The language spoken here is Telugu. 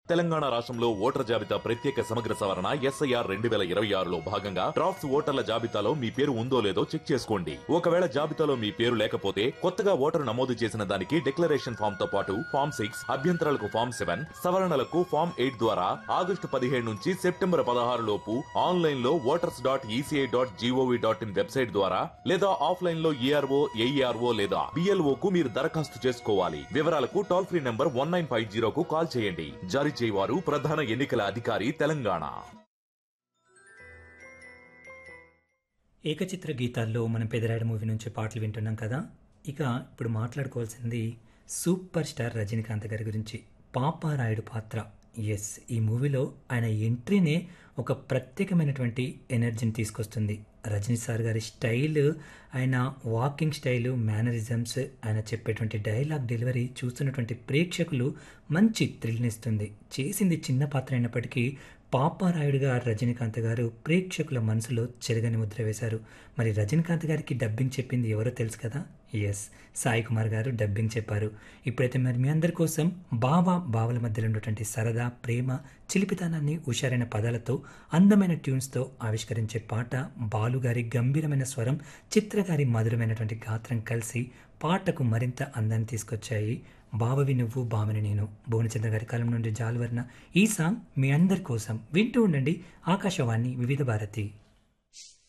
తెలంగాణ రాష్ట్రంలో ఓటర్ జాబితా ప్రత్యేక సమగ్ర సవరణ ఎస్ఐఆర్ రెండు వేల ఇరవై ఆరులో భాగంగా డ్రాఫ్ట్స్ ఓటర్ల జాబితాలో మీ పేరు ఉందో లేదో చెక్ చేసుకోండి ఒకవేళ జాబితాలో మీ పేరు లేకపోతే కొత్తగా ఓటరు నమోదు చేసిన దానికి డిక్లరేషన్ ఫామ్ తో పాటు ఫామ్ సిక్స్ అభ్యంతరాలకు ఫామ్ సెవెన్ సవరణలకు ఫామ్ ఎయిట్ ద్వారా ఆగస్టు పదిహేడు నుంచి సెప్టెంబర్ పదహారు లోపు ఆన్లైన్ లో voters dot ECI dot GOV dot in website ద్వారా లేదా ఆఫ్లైన్ లో ఏఆర్ఓ ఏఈఆర్ఓ లేదా బిఎల్ఓ కు మీరు దరఖాస్తు చేసుకోవాలి వివరాలకు toll free number one nine five జీరోకు కాల్ చేయండి జారీ చేయవారు ప్రధాన ఎన్నికల అధికారి తెలంగాణ ఏకచిత్ర గీతాల్లో మనం పెదరాడ మూవీ నుంచి పాటలు వింటున్నాం కదా ఇక ఇప్పుడు మాట్లాడుకోవాల్సింది సూపర్ స్టార్ రజనీకాంత్ గారి గురించి పాపారాయుడు పాత్ర ఎస్ ఈ మూవీలో ఆయన ఎంట్రీనే ఒక ప్రత్యేకమైనటువంటి ఎనర్జీని తీసుకొస్తుంది రజనీ సార్ గారి స్టైల్ ఆయన వాకింగ్ స్టైలు మేనరిజమ్స్ ఆయన చెప్పేటువంటి డైలాగ్ డెలివరీ చూస్తున్నటువంటి ప్రేక్షకులు మంచి థ్రిల్నిస్తుంది చేసింది చిన్న పాత్ర అయినప్పటికీ పాపారాయుడుగా రజనీకాంత్ గారు ప్రేక్షకుల మనసులో చెరగని ముద్ర వేశారు మరి రజనీకాంత్ గారికి డబ్బింగ్ చెప్పింది ఎవరో తెలుసు కదా ఎస్ సాయి కుమార్ గారు డబ్బింగ్ చెప్పారు ఇప్పుడైతే మరి మీ అందరి కోసం బావ బావల మధ్యలో ఉన్నటువంటి సరదా ప్రేమ చిలిపితనాన్ని హుషారైన పదాలతో అందమైన ట్యూన్స్తో ఆవిష్కరించే పాట బాలుగారి గంభీరమైన స్వరం చిత్రగారి మధురమైనటువంటి గాత్రం కలిసి పాటకు మరింత అందాన్ని తీసుకొచ్చాయి బావవి నువ్వు బావని నేను భువనచంద్ర గారి కాలం నుండి జాలువర్ణ ఈ సాంగ్ మీ అందరి కోసం వింటూ ఉండండి ఆకాశవాణి వివిధ భారతి